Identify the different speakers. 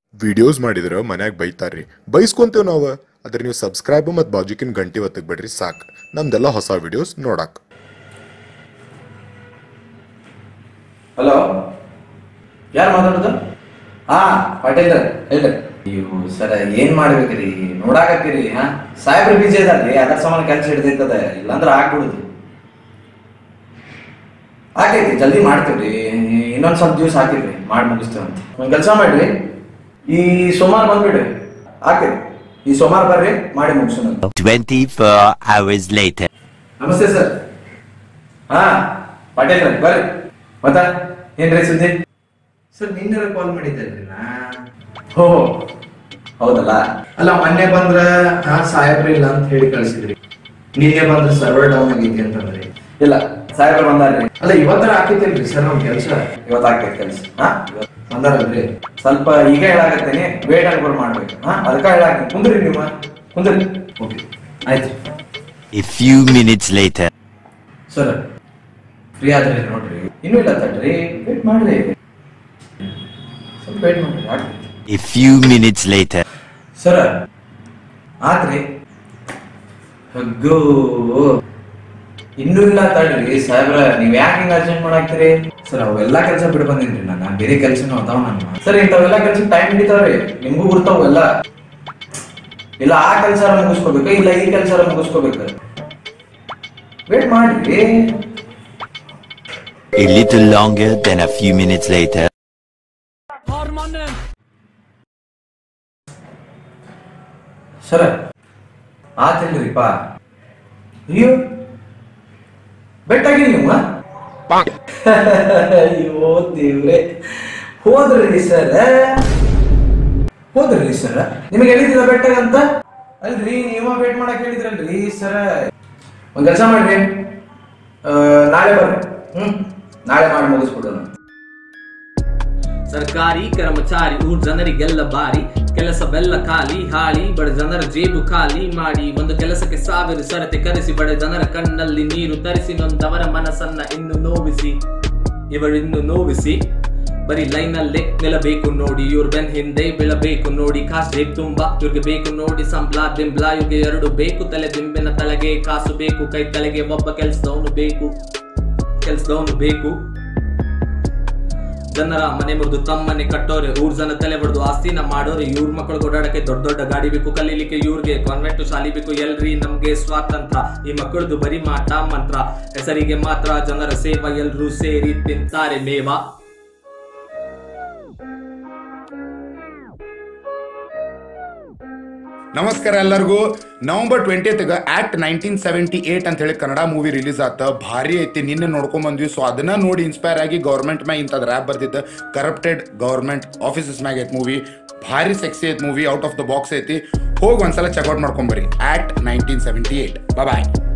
Speaker 1: Videos ಮಾಡಿದ್ರೆ ಮನ್ಯಾಗ ಬೈತಾರ್ರಿ ಬೈಸ್ಕೊಂತೇವ್ ನಾವು ಅದ್ರ ನೀವು ಸಬ್ಸ್ಕ್ರೈಬ್ ಮತ್ತು ಬಾಜುಕಿನ ಗಂಟೆ ಒತ್ತಕ್ ಬಿಡ್ರಿ ಸಾಕು ನಮ್ದೆಲ್ಲ ಹೊಸ ವಿಡಿಯೋಸ್ ನೋಡಕ್
Speaker 2: ಹಲೋ ಯಾರು ಮಾತಾಡೋದು ಹಾ ಪಾಟೀಲ್ ಹೇಳ್ರಿ ಅಯ್ಯೋ ಸರ ಏನ್ ಮಾಡ್ಬೇಕ್ರಿ ನೋಡಾಕತ್ತೀರಿ ಹಾ ಸಾಹೇಬ್ರ ಬಿಜಿ ಇದಾರ್ರಿ ಅದರ ಸಮಾನ ಕೆಲಸ ಹಿಡ್ದೈತದ ಇಲ್ಲಾಂದ್ರ ಆಗ್ಬಿಡುದು ಆಗೈತಿ ಜಲ್ದಿ ಮಾಡ್ತೀವ್ರಿ ಇನ್ನೊಂದ್ ಸ್ವಲ್ಪ ದಿವಸ ಹಾಕಿದ್ರಿ ಮಾಡಿ ಮುಗಿಸ್ತೇವಂತ ಒಂದ್ ಕೆಲಸ ಮಾಡ್ರಿ ಈ ಸೋಮವಾರ ಬಂದ್ಬಿಡ್ರಿ ಆಗ್ತೈತಿ ಈ ಸೋಮವಾರ ಬರ್ರಿ ಮಾಡಿ ಮುಗಿಸೋಣ
Speaker 3: 24 hours later.
Speaker 2: ನಮಸ್ತೆ ಸರ್ ಹಾ ಪಾಟೀಲ್ ರೀ ಬರ್ರಿ ಮತ್ತ ಏನ್ರಿ ಸುದ್ದಿ
Speaker 4: ಸರ್ ನಿನ್ನೆ ಕಾಲ್ ಮಾಡಿದ್ದಲ್ರಿ ನಾ
Speaker 2: ಹೋ ಹೌದಲ್ಲ
Speaker 4: ಅಲ್ಲ ಮೊನ್ನೆ ಬಂದ್ರ ಹಾ ಸಾಹೇಬ್ರ ಇಲ್ಲ ಅಂತ ಹೇಳಿ ಕಳ್ಸಿದ್ರಿ ನಿನ್ನೆ ಬಂದ್ರ ಸರ್ವರ್ ಡೌನ್ ಆಗೈತಿ ಅಂತಂದ್ರಿ
Speaker 2: ಇಲ್ಲ ಸಾಹೇಬ್ರ ಬಂದಾರ್ರಿ
Speaker 4: ಅಲ್ಲ ಇವತ್ತರ ಹಾಕಿತ್ತಿಲ್ರಿ ಸರ್ ನಮ್ ಕೆಲ್ಸ
Speaker 2: ಇವತ್ತು ಆಗ್ತೈತೆ ಕೆಲಸ ಹಾ
Speaker 4: ಬಂದಾರಲ್ರಿ
Speaker 2: ಸ್ವಲ್ಪ ಈಗ ಹೇಳಾಕತ್ತೇನೆ ವೇಟ್ ಅನ್ಕೊಂಡು ಮಾಡ್ಬೇಕು ಹಾ ಅದಕ್ಕ ಹೇಳಾಕತ್ತೀನಿ ಕುಂದ್ರಿ ನೀವು ಕುಂದ್ರಿ
Speaker 4: ಓಕೆ ಆಯ್ತು
Speaker 3: A few minutes later.
Speaker 2: Sir free ಆದ್ರಿ ನೋಡ್ರಿ ಇನ್ನೂ ಇಲ್ಲ ತಡ್ರಿ ವೇಟ್ ಮಾಡ್ರಿ ಸ್ವಲ್ಪ ವೇಟ್ ಮಾಡ್ರಿ ಆಗ್ತೈತಿ
Speaker 3: A few minutes later.
Speaker 2: ಸರ ಆತ್ರಿ ಹಗ್ಗೋ ಇನ್ನೂ ಇಲ್ಲ ತಡ್ರಿ ಸಾಹೇಬ್ರ ನೀವ್ ಯಾಕೆ ಹಿಂಗ ಅರ್ಜೆಂಟ್ ಮಾಡಾಕ್ತೀರಿ ಸರ್ ಅವೆಲ್ಲ ಕೆಲಸ ಬಿಡ್ ಬಂದಿನ್ರಿ ನಾನು ಬೇರೆ ಕೆಲಸನೂ ಅದಾವ ನಾನು ಸರ್ ಇಂಥವೆಲ್ಲ ಕೆಲಸ ಟೈಮ್ ಹಿಡಿತಾವ್ರಿ ನಿಮ್ಗೂ ಗುರ್ತಾವ ಎಲ್ಲ ಇಲ್ಲ ಆ ಕೆಲಸ ಮುಗಿಸ್ಕೋಬೇಕು ಇಲ್ಲ ಈ ಕೆಲಸ ಮುಗಿಸ್ಕೋಬೇಕು ವೇಟ್ ಮಾಡ್ರಿ
Speaker 3: A little longer than a few minutes later.
Speaker 2: ಸರ ಆತಿಲ್ರಿಪ್ಪ ಅಯ್ಯೋ ಬೆಟ್ಟಾಗಿ ನೀವು ಅಯ್ಯೋ ದೇವ್ರೆ ಹೋದ್ರಿ ಸರ್ ಹೋದ್ರಿ ಸರ್ ನಿಮಗೆ ಹೇಳಿದಿಲ್ಲ ಬೆಟ್ಟಾಗ ಅಂತ ಅಲ್ರಿ ನೀವ ವೇಟ್ ಮಾಡಕ್ ಹೇಳಿದ್ರಲ್ರಿ ಸರ ಒಂದ್ ಕೆಲಸ ಮಾಡ್ರಿ ಆ, ನಾಳೆ ಬರ್ರಿ ಹ್ಮ್ ನಾಳೆ ಮಾಡಿ ಮುಗಿಸ್ಬಿಡೋಣ
Speaker 5: ಸರ್ಕಾರಿ ಕರ್ಮಚಾರಿ ಊರ್ ಜನರಿಗೆಲ್ಲ ಬಾರಿ ಕೆಲಸವೆಲ್ಲ ಖಾಲಿ ಹಾಳಿ ಬಡ ಜನರ ಜೇಬು ಖಾಲಿ ಮಾಡಿ ಒಂದು ಕೆಲಸಕ್ಕೆ ಸಾವಿರ ಸರತೆ ಕರೆಸಿ ಬಡ ಜನರ ಕಣ್ಣಲ್ಲಿ ನೀರು ತರಿಸಿ ನೊಂದವರ ಮನಸ್ಸನ್ನ ಇನ್ನು ನೋವಿಸಿ ಇವರಿನ್ನು ನೋವಿಸಿ ಬರೀ ಲೈನಲ್ಲೇ ನಿಲ್ಲಬೇಕು ನೋಡಿ ಇವ್ರ ಬೆನ್ ಹಿಂದೆ ಬೀಳಬೇಕು ನೋಡಿ ಕಾಸು ಬೇಕು ತುಂಬಾ ಇವ್ರಿಗೆ ಬೇಕು ನೋಡಿ ಸಂಬಳ ದಿಂಬ್ಲ ಇವ್ರಿಗೆ ಎರಡು ಬೇಕು ತಲೆ ದಿಂಬಿನ ತಲೆಗೆ ಕಾಸು ಬೇಕು ಕೈ ತಲೆಗೆ ಒಬ್ಬ ಕೆಲ್ಸದವನು ಬೇಕು ಕೆಲ್ಸದವನು ಬೇಕು ಜನರ ಮನೆ ಮುರಿದು ತಮ್ಮನೆ ಕಟ್ಟೋರೆ ಊರ್ ಜನ ತಲೆ ಬಡ್ದು ಆಸ್ತಿನ ಮಾಡೋರೆ ಇವ್ರ ಮಕ್ಕಳು ಓಡಾಡಕ್ಕೆ ದೊಡ್ಡ ದೊಡ್ಡ ಗಾಡಿ ಬೇಕು ಕಲೀಲಿಕ್ಕೆ ಇವ್ರಿಗೆ ಕಾನ್ವೆಂಟ್ ಶಾಲಿ ಬೇಕು ಎಲ್ರಿ ನಮ್ಗೆ ಸ್ವಾತಂತ್ರ್ಯ ಈ ಮಕ್ಕಳದು ಬರೀ ಮಾಟ ಮಂತ್ರ ಹೆಸರಿಗೆ ಮಾತ್ರ ಜನರ ಸೇವಾ ಎಲ್ರೂ ಸೇರಿ ತಿಂತಾರೆ ಮೇವ
Speaker 1: ನಮಸ್ಕಾರ ಎಲ್ಲರಿಗೂ ನವೆಂಬರ್ ಟ್ವೆಂಟಿತ್ಗೆ ಆಕ್ಟ್ ನೈನ್ಟೀನ್ ಸೆವೆಂಟಿ ಏಟ್ ಅಂತ ಹೇಳಿ ಕನ್ನಡ ಮೂವಿ ರಿಲೀಸ್ ಆತ ಭಾರಿ ಐತಿ ನಿನ್ನೆ ನೋಡ್ಕೊಂಡ್ ಬಂದ್ವಿ ಸೊ ಅದನ್ನ ನೋಡಿ ಇನ್ಸ್ಪೈರ್ ಆಗಿ ಗೌರ್ಮೆಂಟ್ ಮ್ಯಾಗ ಇಂಥದ್ದು ರ್ಯಾಪ್ ಬರ್ದಿದ್ದ ಕರಪ್ಟೆಡ್ ಗೌರ್ಮೆಂಟ್ ಆಫೀಸಸ್ ಮ್ಯಾಗ ಐತ್ ಮೂವಿ ಭಾರಿ ಸೆಕ್ಸಿ ಐತ್ movie out of the box ಐತಿ ಹೋಗಿ ಒಂದ್ಸಲ ಚೆಕ್ಔಟ್ ಮಾಡ್ಕೊಂಬರ್ರಿ ಆಕ್ಟ್ ನೈನ್ಟೀನ್ ಸೆವೆಂಟಿ ಏಟ್ ಬಾಯ್